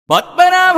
പത്മനാഭ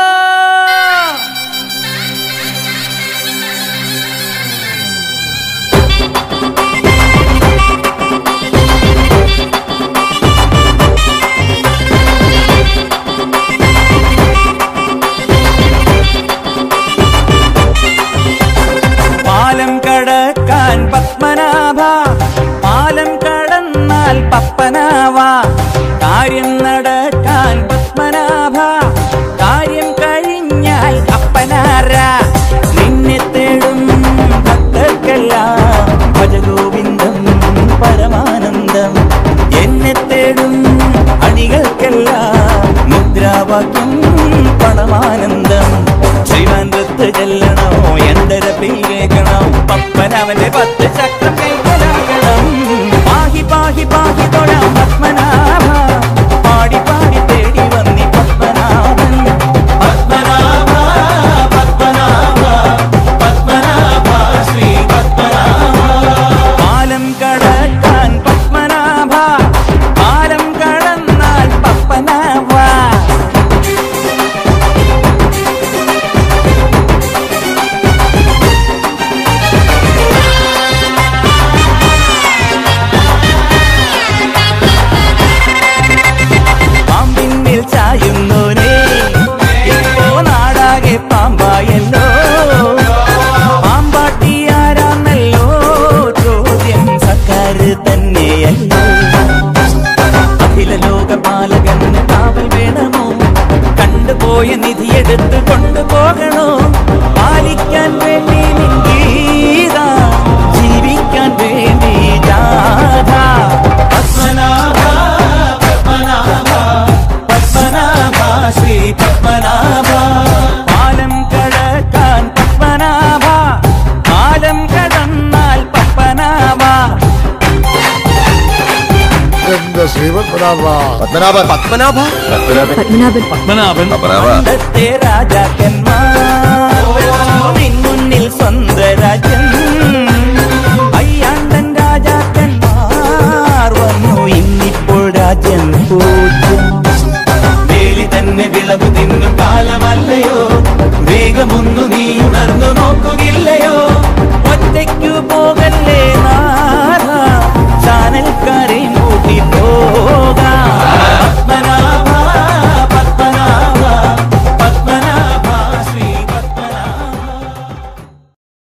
പാലം കടക്കാൻ പത്മനാഭ പാലം കടന്നാൽ പപ്പനാവ കാര്യം നടക്കാൻ പത്മനാഭ കാര്യം കഴിഞ്ഞാൽ അപ്പനാര നിന്നെ തേടും ഭക്തർക്കെല്ലാം ഭജഗോവിന്ദം പരമാനന്ദം എന്നെ തേടും അണികൾക്കെല്ലാം മുദ്രാവാക്യം പണമാനന്ദം ശ്രീമാൻ ദത്ത് ചെല്ലണോ എന്തരപ്പിൽ കേൾക്കണോ പപ്പനവന്റെ പത്ത് ചക്രം കൈക്കലാകണം പാഹി പാഹി പാഹി തൊഴാം പത്മനാഭ പാടി പാടി തേടി വന്നി പത്മനാഭൻ പത്മനാഭ പത്മനാഭ പത്മനാഭ ശ്രീ പത്മനാഭ പാലം കടക്കാൻ പത്മനാഭ പാലം കടന്നാൽ പത്മനാഭ പാമ്പിന്മേൽ ചായുന്നോരേ ഇപ്പോ നാടാകെ പാമ്പായല്ലോ പാമ്പാട്ടി ആരാന്നല്ലോ ചോദ്യം സർക്കാര് തന്നെയല്ലോ അഖില ലോകപാലകന് കാവൽ വേണമോ കണ്ടുപോയ നിധിയെടുത്ത് കൊണ്ടുപോകണോ പാലിക്കാൻ വേണ്ടി നിങ്കീത ജീവിക്കാൻ വേണ്ടി ജാഥ പത്മനാഭ പത്മനാഭ പത്മനാഭ ശ്രീ പത്മനാഭ പാലം കടക്കാൻ പത്മനാഭ പാലം കടന്നാൽ പത്മനാഭ എന്റെ ശ്രീപത്മനാഭ പത്മനാഭൻ പത്മനാഭ പത്മനാഭൻ പത്മനാഭൻ പത്മനാഭൻ പണ്ടത്തെ രാജാക്കന്മാർ നിൻ മുന്നിൽ സ്വന്ത രാജ്യം